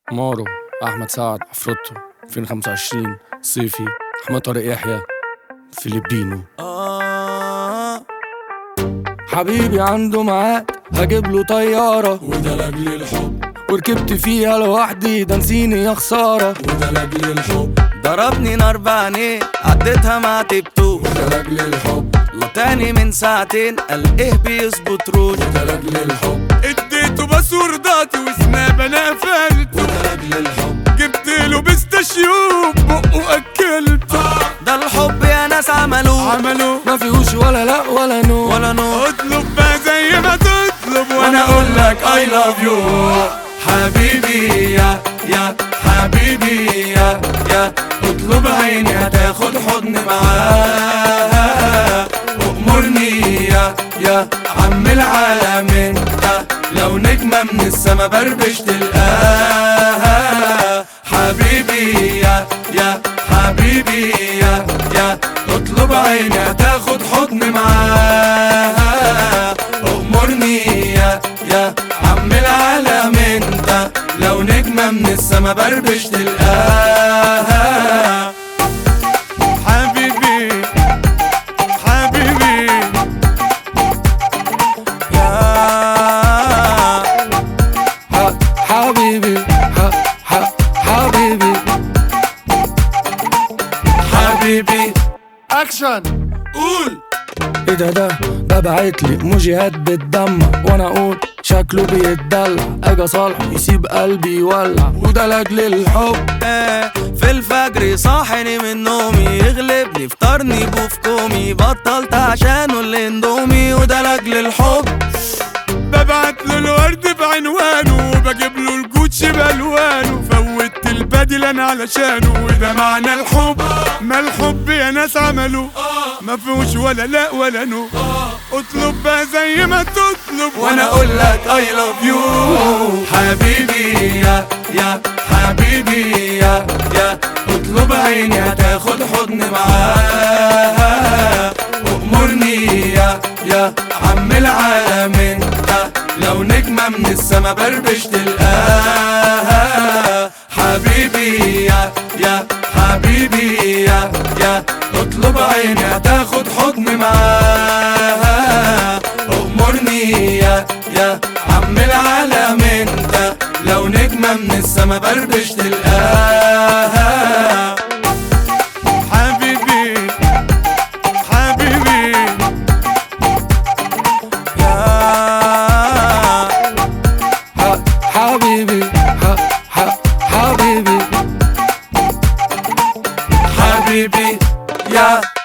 مارو احمد سعد عفروتو 2025 صيفي احمد طارق يحيى فيلبينو آه حبيبي عنده ميعاد هجيب له طيارة وده لاجل الحب وركبت فيها لوحدي ده نسيني يا خسارة وده لاجل الحب ضربني نار بعينيه عديتها ما عتبتوش وده لاجل الحب لطاني من ساعتين قال ايه بيظبط روش وده لاجل الحب اديته باسورداتي وسناب انا قفلته وده لاجل الحب جبت له بيستاشيو بقه اكلته ده الحب يا ناس عملوه عملوا ما فيهوش ولا لا ولا نو ولا نور اطلب بقى زي ما تطلب وانا اقول لك اي لاف يو حبيبي يا يا حبيبي يا يا اطلب عيني هتاخد حضن معاه وامرني يا يا عم العالم انت لو نجمة من السما بربش تلقاها حبيبي يا يا حبيبي يا يا اطلب عيني هتاخد حضن معاها امرني يا يا عم العالم انت لو نجمة من السما بربش تلقاها حبيبي حبيبي يا ح- حبيبي ح- ح- حبيبي حبيبي اكشن قول ايه ده ده ده بعتلي موجيهات بتدمع وانا اقول شكله بيتدلع اجي صالحه يسيب قلبي يولع وده لاجل الحب آه، في الفجر يصحني من نومي يغلبني فطرني بوف كومي بطلت عشانه الاندومي وده لاجل الحب ببعت له الورد بعنوانه وبجيب له الجوتشي بالوانه فوتت البدل انا علشانه وده معنى الحب ما الحب يا ناس عملوا ما فيهوش ولا لا ولا نو اطلب بقى زي ما تطلب وانا اقول لك اي لاف يو حبيبي يا يا حبيبي يا يا اطلب عيني هتاخد حضن معاها وامرني يا يا عم العالم انت لو نجمة من السما بربش تلقاها حبيبي يا يا حبيبي يا يا اطلب عيني هتاخد حضن معاها امرني يا يا عم العالم انت لو نجمة من السما بربش تلقاها حبيبي حبيبي يا ح- حبيبي ح- ح- حبيبي حبيبي يا